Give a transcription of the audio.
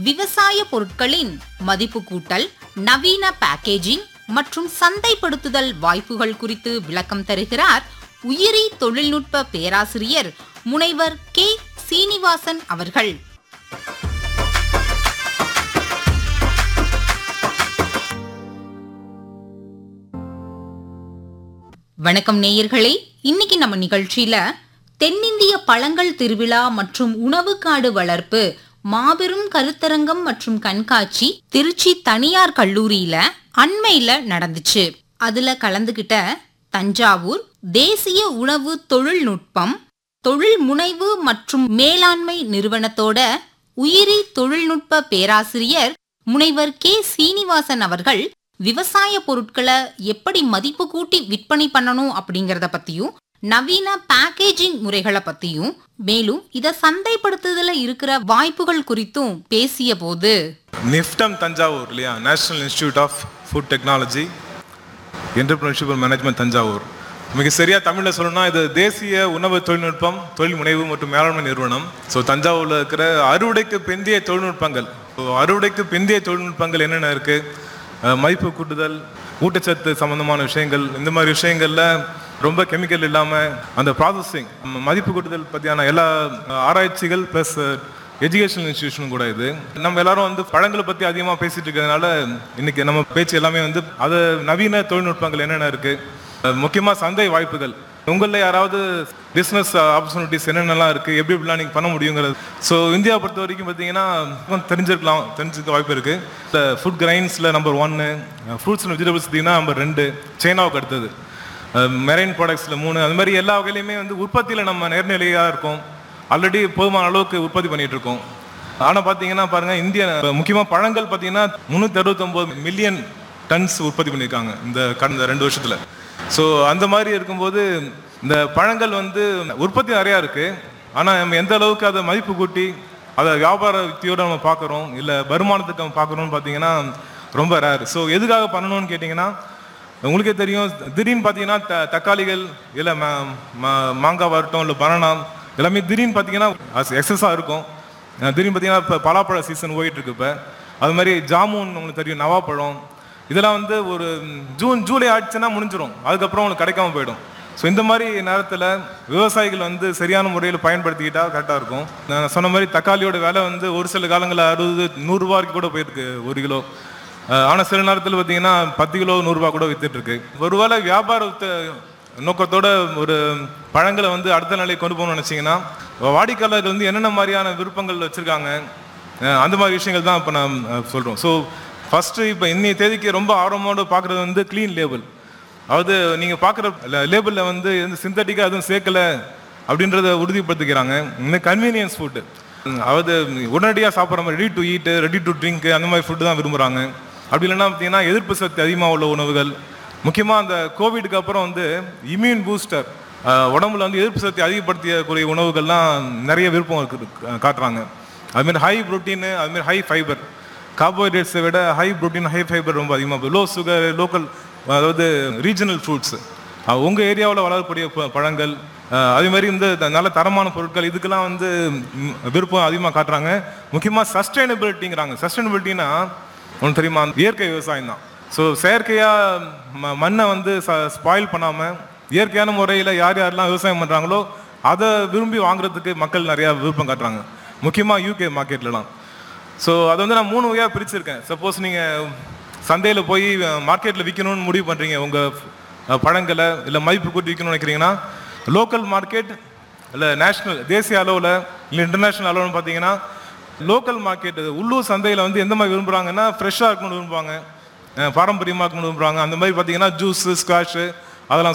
விவசாய பொருட்களின் மதிப்பு கூட்டல் நவீன பேக்கேஜிங் மற்றும் சந்தைப்படுத்துதல் வாய்ப்புகள் குறித்து விளக்கம் தருகிறார் உயிரி தொழில்நுட்ப பேராசிரியர் முனைவர் கே சீனிவாசன் அவர்கள் வணக்கம் நேயர்களே இன்னைக்கு நம்ம நிகழ்ச்சியில தென்னிந்திய பழங்கள் திருவிழா மற்றும் உணவு காடு வளர்ப்பு மாபெரும் கருத்தரங்கம் மற்றும் கண்காட்சி திருச்சி தனியார் கல்லூரியில அண்மையில நடந்துச்சு அதுல கலந்துகிட்ட தஞ்சாவூர் தேசிய உணவு தொழில்நுட்பம் தொழில் முனைவு மற்றும் மேலாண்மை நிறுவனத்தோட உயிரி தொழில்நுட்ப பேராசிரியர் முனைவர் கே சீனிவாசன் அவர்கள் விவசாய பொருட்களை எப்படி மதிப்பு கூட்டி விற்பனை பண்ணணும் அப்படிங்கறத பத்தியும் நவீன பேக்கேஜிங் முறைகளை பத்தியும் மேலும் இத சந்தைப்படுத்துதல இருக்கிற வாய்ப்புகள் குறித்தும் பேசிய போது நிஃப்டம் தஞ்சாவூர் இல்லையா national institute of food technology entrepreneurship management Thanjavur மிக சரியா தமிழ்ல சொல்லணும்னா இது தேசிய உணவு தொழில்நுட்பம் தொழில் முனைவு மற்றும் மேலாண்மை நிறுவனம் ஸோ தஞ்சாவூர்ல இருக்கிற அறுவடைக்கு பிந்தைய தொழில்நுட்பங்கள் ஸோ அறுவடைக்கு பிந்தைய தொழில்நுட்பங்கள் என்னென்ன இருக்கு அஹ் மதிப்பு கூட்டுதல் ஊட்டச்சத்து சம்பந்தமான விஷயங்கள் இந்த மாதிரி விஷயங்கள்ல ரொம்ப கெமிக்கல் இல்லாம அந்த ப்ராசஸிங் மதிப்பு கூட்டுதல் பத்தியான எல்லா அஹ், ஆராய்ச்சிகள் ப்ளஸ் எஜுகேஷனல் இன்ஸ்டியூஷனும் கூட இது நம்ம எல்லாரும் வந்து பழங்களை பத்தி அதிகமா பேசிட்டு இருக்கிறதுனால இன்னைக்கு நம்ம பேச்சு எல்லாமே வந்து அது நவீன தொழில்நுட்பங்கள் என்னென்ன இருக்கு அஹ் முக்கியமா சந்தை வாய்ப்புகள் உங்களில் யாராவது பிஸ்னஸ் ஆப்பர்ச்சுனிட்டிஸ் என்னென்னலாம் இருக்கு எப்படி எப்படிலாம் நீங்க பண்ண முடியுங்கிறது ஸோ இந்தியா பொறுத்த வரைக்கும் பார்த்தீங்கன்னா கொஞ்சம் தெரிஞ்சிருக்கலாம் தெரிஞ்சுக்க வாய்ப்பு இருக்கு இந்த ஃபுட் கிரைன்ஸில் நம்பர் ஒன்னு ஃப்ரூட்ஸ் அண்ட் வெஜிடபிள்ஸ் பார்த்தீங்கன்னா நம்பர் ரெண்டு சைனாவுக்கு அடுத்தது மெரைன் ப்ராடக்ட்ஸில் மூணு அந்த மாதிரி எல்லா வகையிலையுமே வந்து உற்பத்தியில் நம்ம நேர்நிலையாக இருக்கோம் ஆல்ரெடி போதுமான அளவுக்கு உற்பத்தி பண்ணிட்டு இருக்கோம் ஆனால் பார்த்தீங்கன்னா பாருங்க இந்திய முக்கியமாக பழங்கள் பார்த்தீங்கன்னா முந்நூற்றி அறுபத்தொம்போது மில்லியன் டன்ஸ் உற்பத்தி பண்ணியிருக்காங்க இந்த கடந்த ரெண்டு வருஷத்தில் ஸோ அந்த மாதிரி இருக்கும்போது இந்த பழங்கள் வந்து உற்பத்தி நிறையா இருக்கு ஆனால் நம்ம எந்த அளவுக்கு அதை மதிப்பு கூட்டி அதை வியாபார யுக்தியோட நம்ம பார்க்குறோம் இல்லை வருமானத்துக்கு நம்ம பார்க்குறோம்னு பார்த்தீங்கன்னா ரொம்ப ரேர் ஸோ எதுக்காக பண்ணணும்னு கேட்டிங்கன்னா உங்களுக்கே தெரியும் திடீர்னு பார்த்தீங்கன்னா த தக்காளிகள் இல்லை மாங்காய் வரட்டும் இல்லை பனானா எல்லாமே திடீர்னு பார்த்தீங்கன்னா எக்ஸஸாக இருக்கும் அஹ் திடீர்னு பார்த்தீங்கன்னா இப்போ பலாப்பழ சீசன் போயிட்டு இருக்கு இப்போ அது மாதிரி ஜாமுன் உங்களுக்கு தெரியும் நவாப்பழம் இதெல்லாம் வந்து ஒரு ம், ஜூன் ஜூலை ஆச்சுன்னா முடிஞ்சிடும் அதுக்கப்புறம் உங்களுக்கு கிடைக்காம போயிடும் ஸோ இந்த மாதிரி நேரத்தில் விவசாயிகள் வந்து சரியான முறையில் பயன்படுத்திக்கிட்டா கரெக்டாக இருக்கும் நான் சொன்ன மாதிரி தக்காளியோட விலை வந்து ஒரு சில காலங்களில் அறுபது நூறுரூவா வரைக்கும் கூட போயிருக்கு ஒரு கிலோ ஆனால் சில நேரத்தில் பார்த்தீங்கன்னா பத்து கிலோ நூறுரூவா கூட வித்துட்டு இருக்கு ஒருவேளை வியாபாரத்தை நோக்கத்தோட ஒரு பழங்களை வந்து அடுத்த நிலைக்கு கொண்டு போகணும்னு நினச்சிங்கன்னா வாடிக்கையாளர்கள் வந்து என்னென்ன மாதிரியான விருப்பங்கள் வச்சுருக்காங்க அந்த மாதிரி விஷயங்கள் தான் இப்போ நான் சொல்கிறோம் ஸோ ஃபஸ்ட்டு இப்போ இன்னைய தேதிக்கு ரொம்ப ஆர்வமோடு பார்க்குறது வந்து க்ளீன் லேபிள் அதாவது நீங்கள் பார்க்குற லேபிளில் வந்து எந்த சிந்தட்டிக்காக எதுவும் சேர்க்கல அப்படின்றத உறுதிப்படுத்திக்கிறாங்க இன்னும் கன்வீனியன்ஸ் ஃபுட்டு அதாவது உடனடியாக சாப்பிட்ற மாதிரி ready to eat ready to drink அந்த மாதிரி ஃபுட்டு தான் விரும்புகிறாங்க அப்படி இல்லைன்னா பார்த்தீங்கன்னா எதிர்ப்பு சக்தி அதிகமாக உள்ள உணவுகள் முக்கியமாக அந்த கோவிடுக்கு அப்புறம் வந்து இம்யூன் பூஸ்டர் உடம்புல வந்து எதிர்ப்பு சக்தி அதிகப்படுத்தியக்கூடிய உணவுகள்லாம் நிறைய விருப்பம் இருக்கு காட்டுறாங்க அதுமாரி ஹை ப்ரோட்டீன் அதுமாரி ஹை ஃபைபர் கார்போஹைட்ரேட்ஸை விட ஹை ப்ரோட்டீன் ஹை ஃபைபர் ரொம்ப அதிகமாக லோ சுகர் லோக்கல் அதாவது ரீஜனல் ஃப்ரூட்ஸ் உங்கள் ஏரியாவில் வளரக்கூடிய ப- பழங்கள் அஹ், அதே மாதிரி இந்த த- நல்ல தரமான பொருட்கள் இதுக்கெல்லாம் வந்து ம், விருப்பம் அதிகமாக காட்டுறாங்க முக்கியமாக சஸ்டைனபிலிட்டிங்கிறாங்க சஸ்டைனபிலிட்டினா ஒன்று தெரியுமா இயற்கை விவசாயம் தான் ஸோ செயற்கையாக ம மண்ணை வந்து ஸ்பாயில் பண்ணாமல் இயற்கையான முறையில் யார் யாரெல்லாம் விவசாயம் பண்ணுறாங்களோ அதை விரும்பி வாங்குறதுக்கு மக்கள் நிறையா விருப்பம் காட்டுறாங்க முக்கியமாக யூகே மார்க்கெட்லலாம் ஸோ அதை வந்து நான் மூணு வகையாக பிரிச்சிருக்கேன் சப்போஸ் நீங்கள் சந்தையில் போய் மார்க்கெட்டில் விற்கணும்னு முடிவு பண்ணுறீங்க உங்கள் பழங்களை இல்லை மதிப்பு கூட்டி விற்கணும்னு நினைக்கிறீங்கன்னா லோக்கல் மார்க்கெட் இல்லை நேஷ்னல் தேசிய அளவில் இல்லை இன்டர்நேஷ்னல் அளவுன்னு பார்த்தீங்கன்னா லோக்கல் மார்க்கெட் உள்ளூர் சந்தையில் வந்து எந்த மாதிரி விரும்புகிறாங்கன்னா ஃப்ரெஷ்ஷாக இருக்கணும்னு விரும்புவாங்க அஹ் பாரம்பரியமாக இருக்கணும்னு விரும்புகிறாங்க அந்த மாதிரி பார்த்தீங்கன்னா ஜூஸு ஸ்குவாஷு அதெல்லாம்